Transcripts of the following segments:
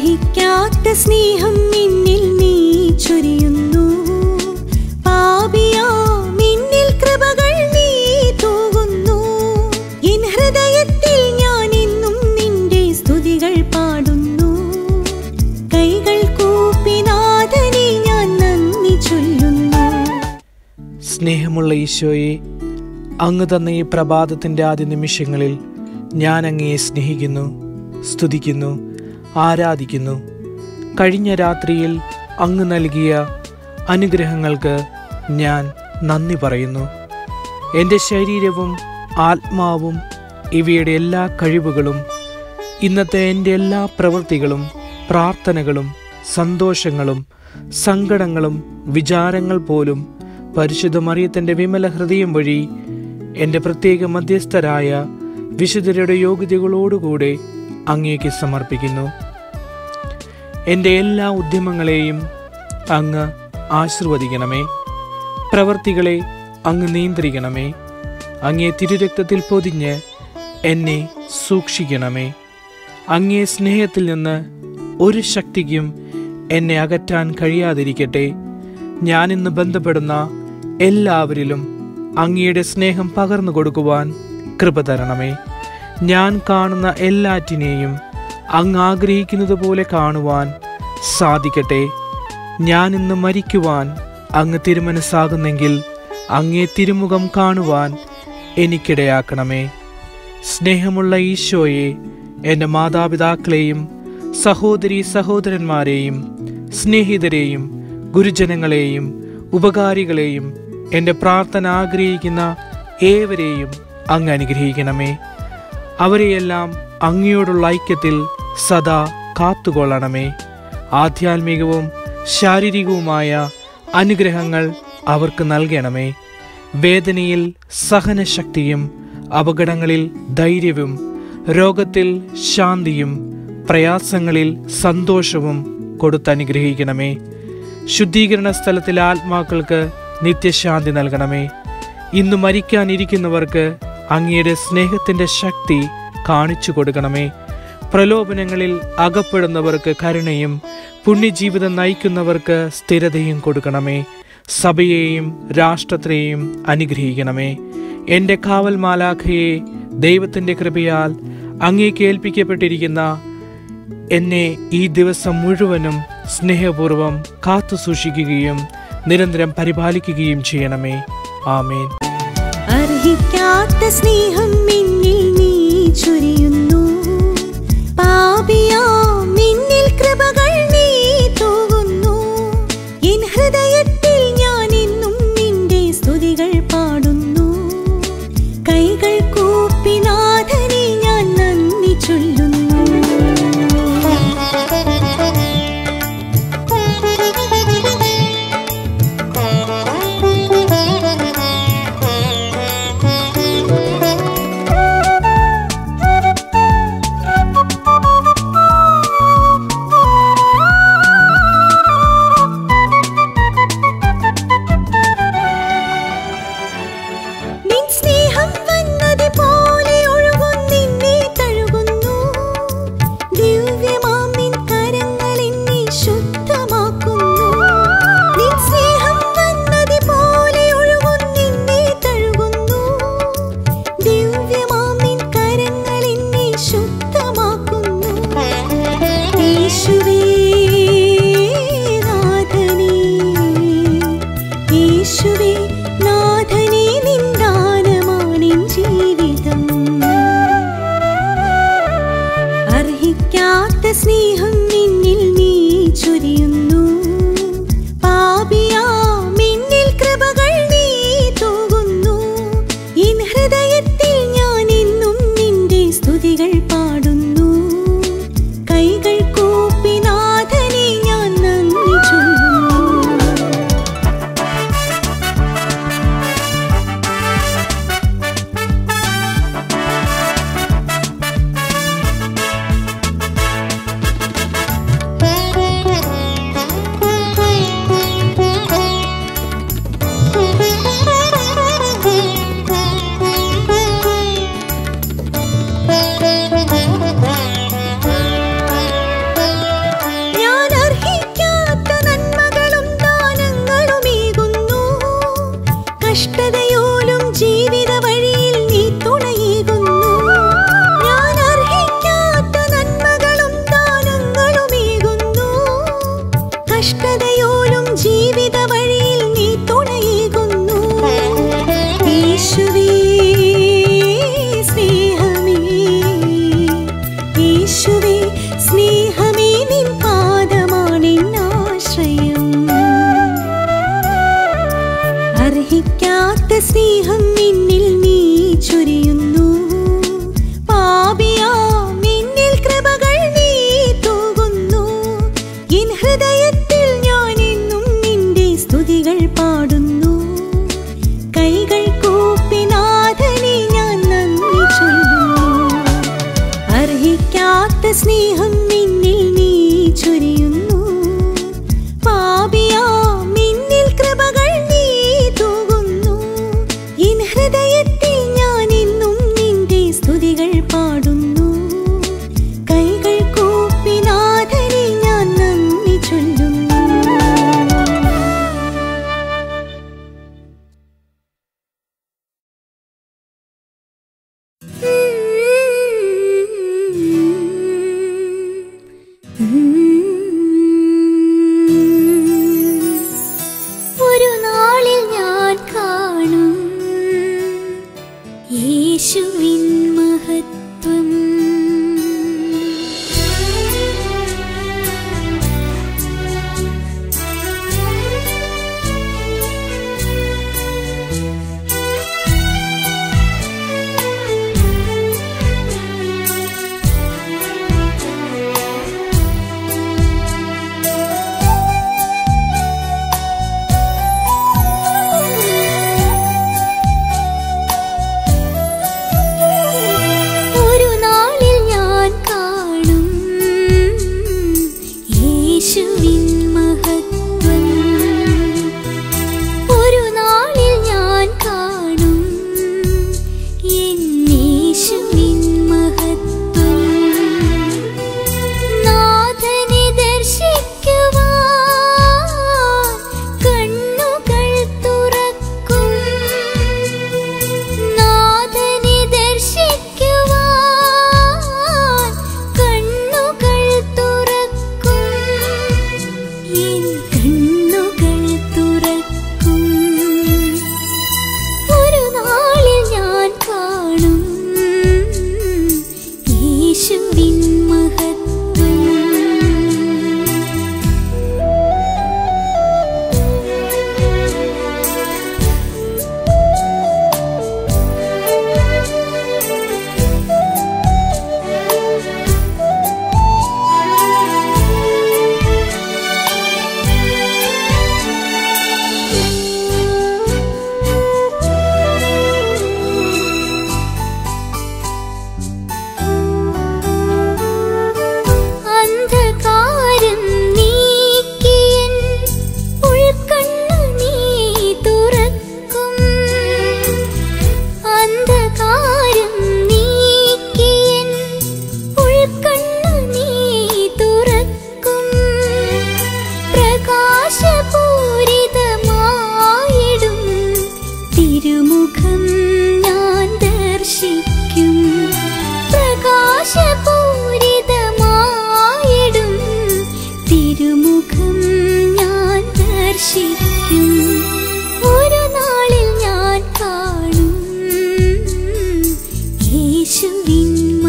അർഹിക്കാത്ത സ്നേഹം എന്നിൽ നീ ചൊരിയുന്നു പാപിയാ മിന്നിൽ കൃപകൾ നീ തൂകുന്നു എൻ ഹൃദയത്തിൽ ഞാൻ എന്നും നിന്റെ സ്തുതികൾ പാടുന്നു കൈകൾ കൂപ്പി നാഥനെ ഞാൻ നന്ദി ചൊല്ലുന്നു സ്നേഹമുള്ള ഈശോയെ അങ്ങ് തന്ന ഈ പ്രഭാതത്തിൻ്റെ ആദ്യ നിമിഷങ്ങളിൽ ഞാൻ അങ്ങയെ സ്നേഹിക്കുന്നു സ്തുതിക്കുന്നു ആരാധിക്കുന്നു കഴിഞ്ഞ രാത്രിയിൽ അങ്ങ് നൽകിയ അനുഗ്രഹങ്ങൾക്ക് ഞാൻ നന്ദി പറയുന്നു എൻ്റെ ശരീരവും ആത്മാവും ഇവയുടെ എല്ലാ കഴിവുകളും ഇന്നത്തെ എൻ്റെ എല്ലാ പ്രവൃത്തികളും പ്രാർത്ഥനകളും സന്തോഷങ്ങളും സങ്കടങ്ങളും വിചാരങ്ങൾ പോലും പരിശുദ്ധ മറിയത്തിൻ്റെ വിമല ഹൃദയം വഴി എൻ്റെ പ്രത്യേക മധ്യസ്ഥരായ വിശുദ്ധരുടെ യോഗ്യതകളോടുകൂടെ അങ്ങേക്ക് സമർപ്പിക്കുന്നു എൻ്റെ എല്ലാ ഉദ്യമങ്ങളെയും അങ്ങ് ആശീർവദിക്കണമേ പ്രവർത്തികളെ അങ്ങ് നിയന്ത്രിക്കണമേ അങ്ങേ തിരുരക്തത്തിൽ പൊതിഞ്ഞ് എന്നെ സൂക്ഷിക്കണമേ അങ്ങേ സ്നേഹത്തിൽ നിന്ന് ഒരു ശക്തിക്കും എന്നെ അകറ്റാൻ കഴിയാതിരിക്കട്ടെ ഞാനിന്ന് ബന്ധപ്പെടുന്ന എല്ലാവരിലും അങ്ങയുടെ സ്നേഹം പകർന്നു കൊടുക്കുവാൻ കൃപ തരണമേ ഞാൻ കാണുന്ന എല്ലാറ്റിനെയും അങ്ങ് ആഗ്രഹിക്കുന്നത് പോലെ കാണുവാൻ സാധിക്കട്ടെ ഞാൻ ഇന്ന് മരിക്കുവാൻ അങ്ങ് തിരുമനസ്സാകുന്നെങ്കിൽ അങ്ങേ തിരുമുഖം കാണുവാൻ എനിക്കിടയാക്കണമേ സ്നേഹമുള്ള ഈശോയെ എൻ്റെ മാതാപിതാക്കളെയും സഹോദരി സഹോദരന്മാരെയും സ്നേഹിതരെയും ഗുരുജനങ്ങളെയും ഉപകാരികളെയും എൻ്റെ പ്രാർത്ഥന ആഗ്രഹിക്കുന്ന ഏവരെയും അങ്ങ് അനുഗ്രഹിക്കണമേ അവരെയെല്ലാം അങ്ങയോടുള്ള ഐക്യത്തിൽ സദാ കാത്തുകൊള്ളണമേ ആധ്യാത്മികവും ശാരീരികവുമായ അനുഗ്രഹങ്ങൾ അവർക്ക് നൽകണമേ വേദനയിൽ സഹനശക്തിയും അപകടങ്ങളിൽ ധൈര്യവും രോഗത്തിൽ ശാന്തിയും പ്രയാസങ്ങളിൽ സന്തോഷവും കൊടുത്തനുഗ്രഹിക്കണമേ ശുദ്ധീകരണ സ്ഥലത്തിലെ ആത്മാക്കൾക്ക് നിത്യശാന്തി നൽകണമേ ഇന്ന് മരിക്കാനിരിക്കുന്നവർക്ക് അങ്ങയുടെ സ്നേഹത്തിന്റെ ശക്തി കാണിച്ചു കൊടുക്കണമേ പ്രലോഭനങ്ങളിൽ അകപ്പെടുന്നവർക്ക് കരുണയും പുണ്യജീവിതം നയിക്കുന്നവർക്ക് സ്ഥിരതയും കൊടുക്കണമേ സഭയെയും രാഷ്ട്രത്തെയും അനുഗ്രഹിക്കണമേ എൻ്റെ കാവൽ മാലാഖയെ ദൈവത്തിൻ്റെ കൃപയാൽ അങ്ങേക്ക് ഏൽപ്പിക്കപ്പെട്ടിരിക്കുന്ന എന്നെ ഈ ദിവസം മുഴുവനും സ്നേഹപൂർവം കാത്തു സൂക്ഷിക്കുകയും നിരന്തരം പരിപാലിക്കുകയും ചെയ്യണമേ ആമേൻ അർഹിക്കാത്ത സ്നേഹം എന്നിൽ നീ ചൊരിയുന്നു പാപിയാ നിന്നിൽ കൃപകൾ നീ തൂകുന്നു എൻ ഹൃദയത്തിൽ ഞാൻ എന്നും നിന്റെ സ്തുതികൾ പാടുന്നു കൈകൾ കൂപ്പി നാഥനെ ഞാൻ നന്ദി നിൻ സ്നേഹം വന്നതുപോലെ ഒഴുകും നിന്നെ തഴുകുന്നു ദിവ്യമാം നിൻ കരങ്ങൾ എന്നെ ശുദ്ധമാക്കുന്നു നിൻ സ്നേഹം വന്നതുപോലെ ഒഴുകും നിന്നെ തഴുകുന്നു ദിവ്യമാം നിൻ കരങ്ങൾ എന്നെ ശുദ്ധമാക്കുന്നു യേശുവേ നാഥനേ യേശുവേ നാഥനേ നിന്ദാനമാണിൻ ജീവിതം അർഹിക്കാത്ത സ്നേഹം നിന്നിൽ നീ ചൊരിയുന്നു പാപിയാ മിന്നിൽ കൃപകൾ നീ തൂകുന്നു എൻ ഹൃദയത്തിൽ ഞാൻ എന്നും നിന്റെ സ്തുതികൾ പാടുന്നു കൈകൾ കൂപ്പി നാഥനെ ഞാൻ നന്ദി ചൊല്ലുന്നു ദർശിക്കും ഒരു നാളിൽ ഞാൻ കാണും യേശുവിൻ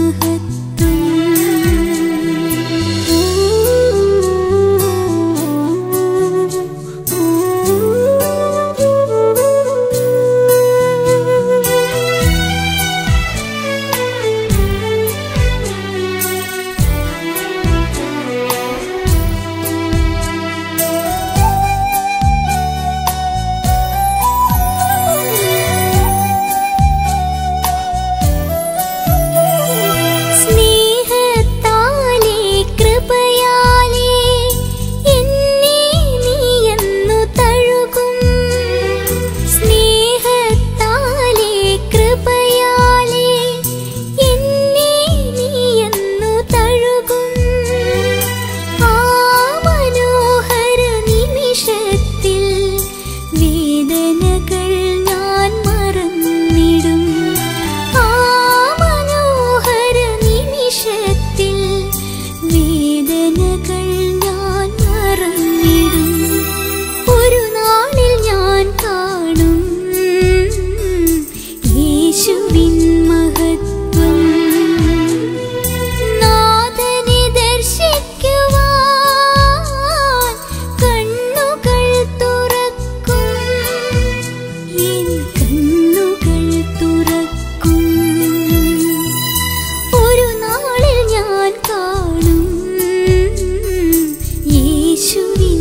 മഹത്വം സ്നേഹത്താലേ കൃപയാലേ എന്നെ നീയെന്നു തഴുകും സ്നേഹത്താലേ കൃപയാലേ എന്നെ നീയെന്നു തഴുകും ആ മനോഹര നിമിഷത്തിൽ വേദനകൾ ഞാൻ മറന്നിടും ആ മനോഹര നിമിഷത്തിൽ വേദനകൾ ഞാൻ മറന്നിടും ഒരു നാളിൽ ഞാൻ കാണും യേശുവിൻ മഹത്വം നാഥനെ ദർശിക്കുവാൻ കണ്ണുകൾ തുറക്കും എൻ കണ്ണുകൾ തുറക്കും ഒരു നാളിൽ ഞാൻ കാണും യേശുവിൻ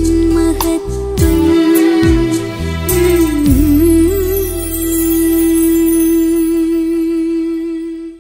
മഹത്വം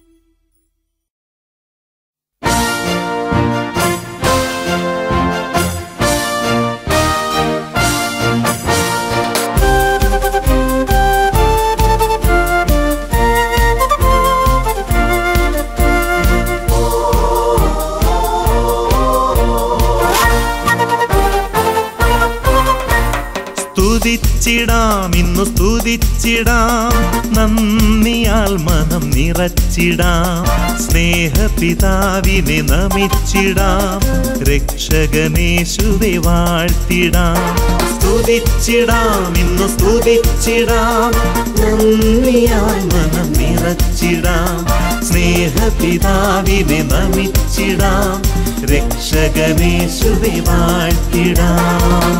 സ്തുതിച്ചിടാം ഇന്നു സ്തുതിച്ചിടാം നന്ദിയാൽ മനം നിറച്ചിടാം സ്നേഹപിതാവിനെ നമിച്ചിടാം രക്ഷകനേശുവെ വാഴ്ത്തിടാം സ്തുതിച്ചിടാം ഇന്നു സ്തുതിച്ചിടാം നന്ദിയാൽ മനം നിറച്ചിടാം സ്നേഹപിതാവിനെ നമിച്ചിടാം രക്ഷകനേശുവെ വാഴ്ത്തിടാം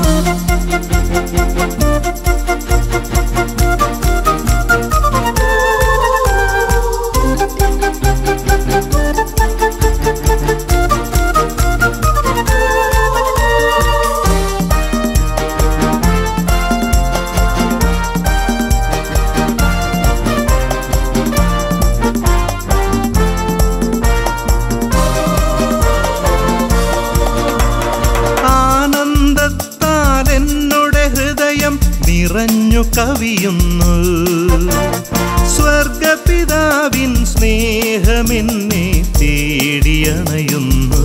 ആനന്ദത്താൽ എന്നുടെ ഹൃദയം നിറഞ്ഞു കവിയുന്നു സ്വർഗപിതാവിൻ സ്നേഹമെന്നെ തേടിയണയുന്നു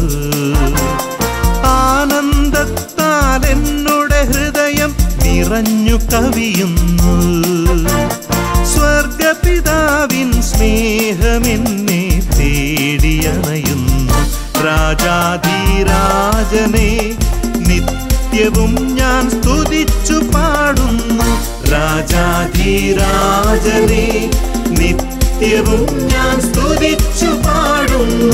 ആനന്ദത്താൽ എന്നുടെ ഹൃദയം നിറഞ്ഞു കവിയുന്നു സ്വർഗപിതാവിൻ സ്നേഹമെന്നെ തേടിയണയുന്നു രാജാധിരാജനെ നിത്യവും ഞാൻ സ്തുതിച്ചു പാടുന്നു രാജാധിരാജനെ നിത്യവും ഞാൻ സ്തുതിച്ചു പാടുന്നു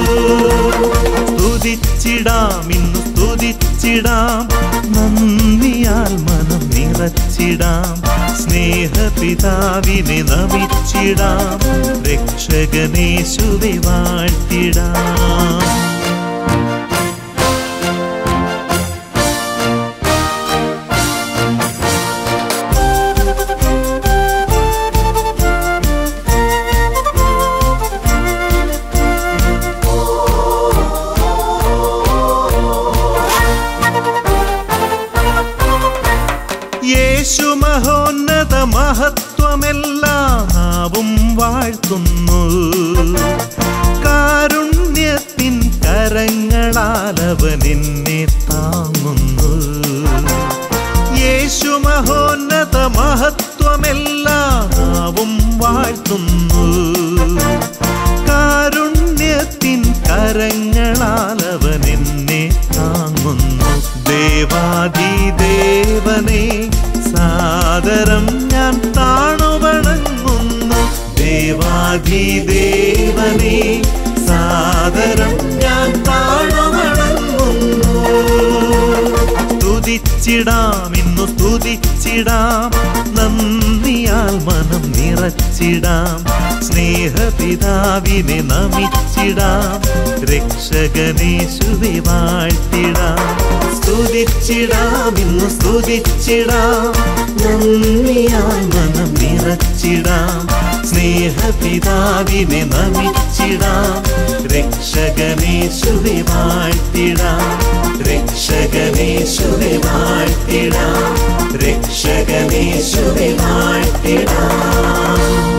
സ്തുതിച്ചിടാം ഇന്നു സ്തുതിച്ചിടാം നന്ദിയാൽ മനം നിറച്ചിടാം സ്നേഹപിതാവിനെ നമിച്ചിടാം രക്ഷകനേശുവെ വാഴ്ത്തിടാം യേശു മഹോന്നത മഹത്വമെല്ലാം നാവും വാഴ്ത്തുന്നു കാരുണ്യത്തിൻ കരങ്ങളാൽ അവൻ എന്നെ താങ്ങുന്നു യേശു മഹോന്നത മഹത്വമെല്ലാം നാവും വാഴ്ത്തുന്നു കാരുണ്യത്തിൻ കരങ്ങളാൽ അവൻ എന്നെ താങ്ങുന്നു ദേവാദിദേവ സ്തുതിച്ചിടാം ഇന്നു സ്തുതിച്ചിടാം നന്ദിയാൽ മനം നിറച്ചിടാം സ്നേഹപിതാവിനെ നമിച്ചിടാം രക്ഷകനേശുവെ വാഴ്ത്തിടാം സ്തുതിച്ചിടാം ഇന്നു സ്തുതിച്ചിടാം നന്ദിയാൽ മനം നിറച്ചിടാം സ്നേഹപിതാവിനെ നമിച്ചിടാം രക്ഷകനേശുവെ വാഴ്ത്തിടാം രക്ഷകനേശുവെ വാഴ്ത്തിടാം രക്ഷകനേശുവെ വാഴ്ത്തിടാം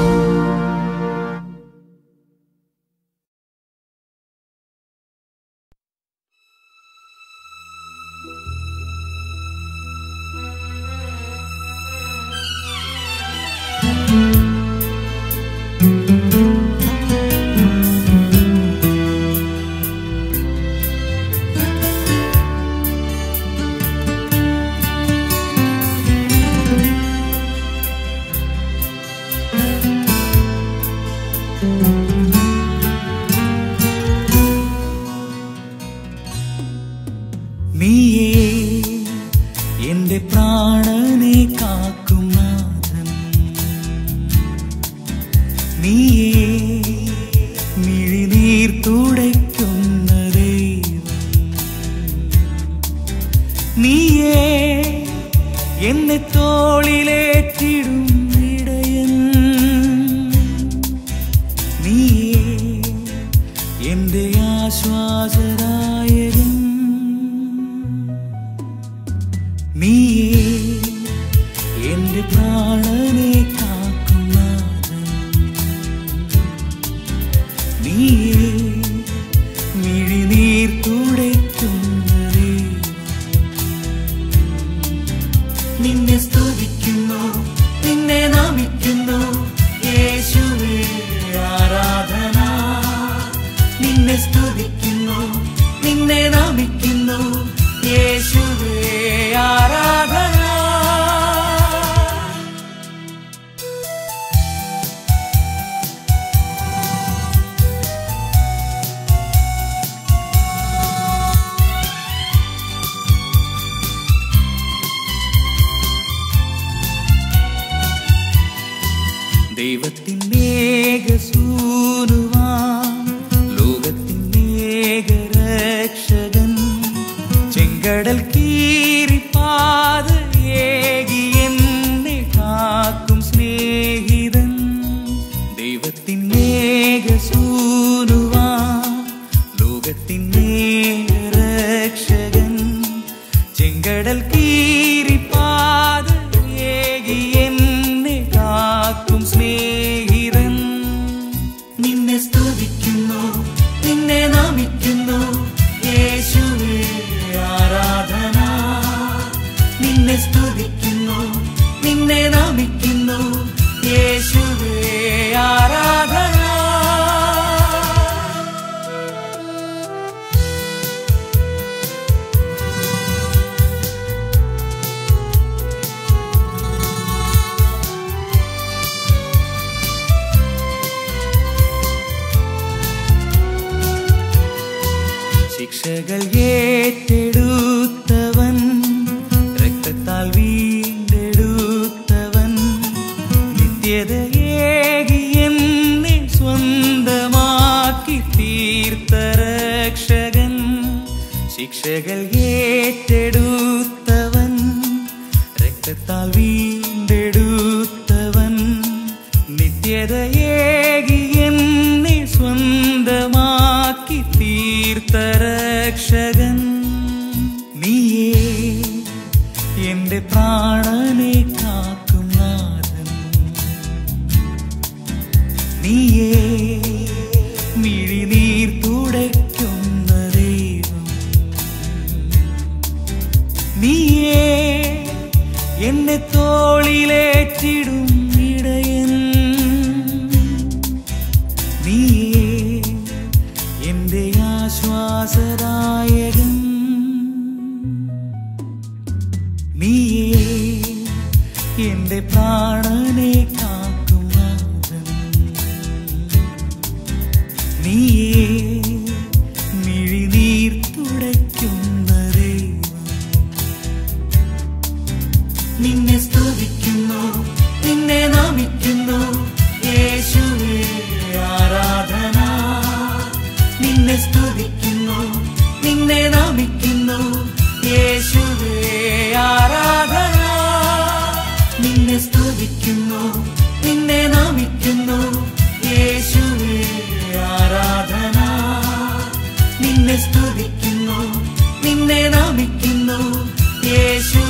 നീയേ എന്റെ പ്രാണനെ കാക്കും നാഥൻ നീയേ മിഴിനീർ തുടയ്ക്കുന്ന ദൈവം നീയേ എന്നെ തോളിലേറ്റിടും ഇടയൻ നീയേ എന്റെ ആശ്വാസദായകൻ നീയേ എന്റെ പ്രാണനെ കാക്കും നാഥൻ നീയേ മിഴിനീർ തുടയ്ക്കുന്ന ദൈവം നിന്നെ സ്തുതിക്കുന്നു നിന്നെ നമിക്കുന്നു യേശുവേ ആരാധന നിന്നെ സ്തുതിക്കുന്നു നിന്നെ നമിക്കുന്നു യേശുവേ ആരാധന ദൈവത്തിൻ്റെ ഏകസൂനുവാൻ ലോകത്തിൻ്റെ ഏകരക്ഷകൻ ചെങ്കടൽ കീറി പാതയേകി എന്നെ കാക്കും സ്നേഹിതൻ ദൈവത്തിൻ്റെ ഏകസൂനുവാൻ ലോകത്തിൻ്റെ ഏകരക്ഷകൻ ചെങ്കടൽ കീറി പാതയേകി എന്നെ കാക്കും സ്നേഹിതൻ നിന്നെ സ്തുതിക്കുന്നു നിന്നെ നമിക്കുന്നു യേശുവേ ആരാധന നിന്നെ സ്തുതിക്കുന്നു നിന്നെ നമിക്കുന്നു യേശുവേ ആരാധന ശിക്ഷകൾ ഏറ്റെടുത്തവൻ രക്തത്താൽ വീണ്ടെടുത്തവൻ നിത്യതയേകി എന്നെ സ്വന്തമാക്കി തീർത്ത രക്ഷകൻ ശിക്ഷകൾ ഏറ്റെടുത്തവൻ രക്തത്താൽ വീണ്ടെടുത്തവൻ നിത്യതയേകി എന്നെ സ്വന്തമാക്കി തീർത്ത രക്ഷകൻ നീയേ എന്റെ പ്രാണനെ കാക്കും നാഥൻ നീയേ മിഴിനീർ തുടയ്ക്കുന്ന ദൈവം നീയേ എന്നെ തോളിലേറ്റിടും ഇടയൻ നീയേ എന്റെ ആശ്വാസദായകൻ നീയേ എന്റെ പ്രാണനെ കാക്കും നാഥൻ നീയേ മിഴിനീർ തുടയ്ക്കുന്ന ദൈവം നിന്നെ നമിക്കുന്നു യേശുവേ ആരാധന നിന്നെ സ്തുതിക്കുന്നു നിന്നെ നമിക്കുന്നു യേശുവേ ആരാധന നിന്നെ സ്തുതിക്കുന്നു നിന്നെ നമിക്കുന്നു യേശു